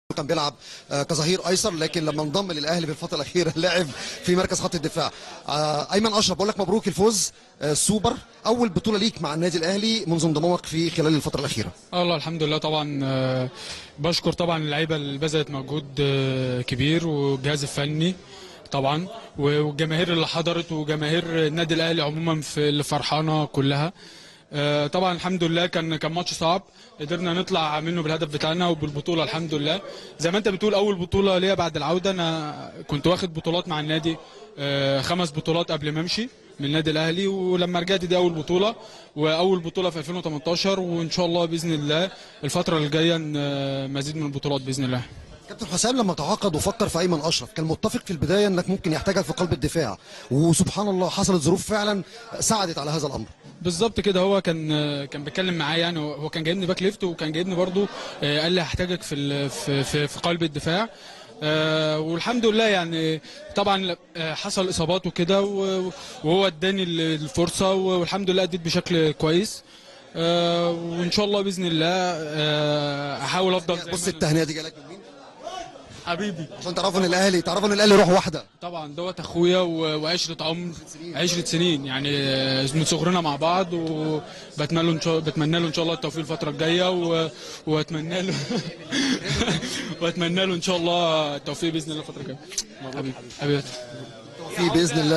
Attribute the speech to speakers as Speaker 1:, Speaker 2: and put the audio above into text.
Speaker 1: كان بيلعب آه، كظهير ايسر لكن لما انضم للاهلي في الفتره الاخيره لعب في مركز خط الدفاع آه، ايمن اشرف بقول لك مبروك الفوز آه، السوبر اول بطوله ليك مع النادي الاهلي منذ انضمامك في خلال الفتره الاخيره
Speaker 2: اه والله الحمد لله طبعا آه، بشكر طبعا اللعيبه اللي بذلت مجهود آه، كبير والجهاز الفني طبعا والجماهير اللي حضرت وجماهير النادي الاهلي عموما في اللي فرحانه كلها آه، طبعا الحمد لله كان كان ماتش صعب قدرنا نطلع منه بالهدف بتاعنا وبالبطوله الحمد لله زي ما انت بتقول اول بطوله ليا بعد العوده انا كنت واخد بطولات مع النادي آه، خمس بطولات قبل ما امشي من النادي الاهلي ولما رجعت دي اول بطوله واول بطوله في 2018 وان شاء الله باذن الله الفتره الجايه ن- مزيد من البطولات باذن الله
Speaker 1: كابتن حسام لما تعاقد وفكر في ايمن اشرف كان متفق في البدايه انك ممكن يحتاجك في قلب الدفاع وسبحان الله حصلت ظروف فعلا ساعدت على هذا الامر
Speaker 2: بالظبط كده هو كان كان بيتكلم معايا يعني هو كان جايبني باك ليفت وكان جايبني برضو آه، قال لي هحتاجك في ال- في في, في قلب الدفاع آه، والحمد لله يعني طبعا آه، حصل اصابات وكده و- وهو اداني ال- الفرصه والحمد لله اديت بشكل كويس آه، وان شاء الله باذن الله آه، احاول افضل زي
Speaker 1: بص
Speaker 2: ما أنا.
Speaker 1: التهنئه دي جالك من مين
Speaker 2: حبيبي
Speaker 1: عشان تعرفوا ان الاهلي تعرفوا ان الاهلي روح واحده
Speaker 2: طبعا دوت اخويا و- وعشره عمر عشره سنين يعني آه، من صغرنا مع بعض وبتمنى له ان شاء بتمنى له ان شاء الله التوفيق الفتره الجايه و... واتمنى له واتمنى له ان شاء الله التوفيق باذن الله الفتره الجايه حبيبي حبيبي
Speaker 1: في باذن الله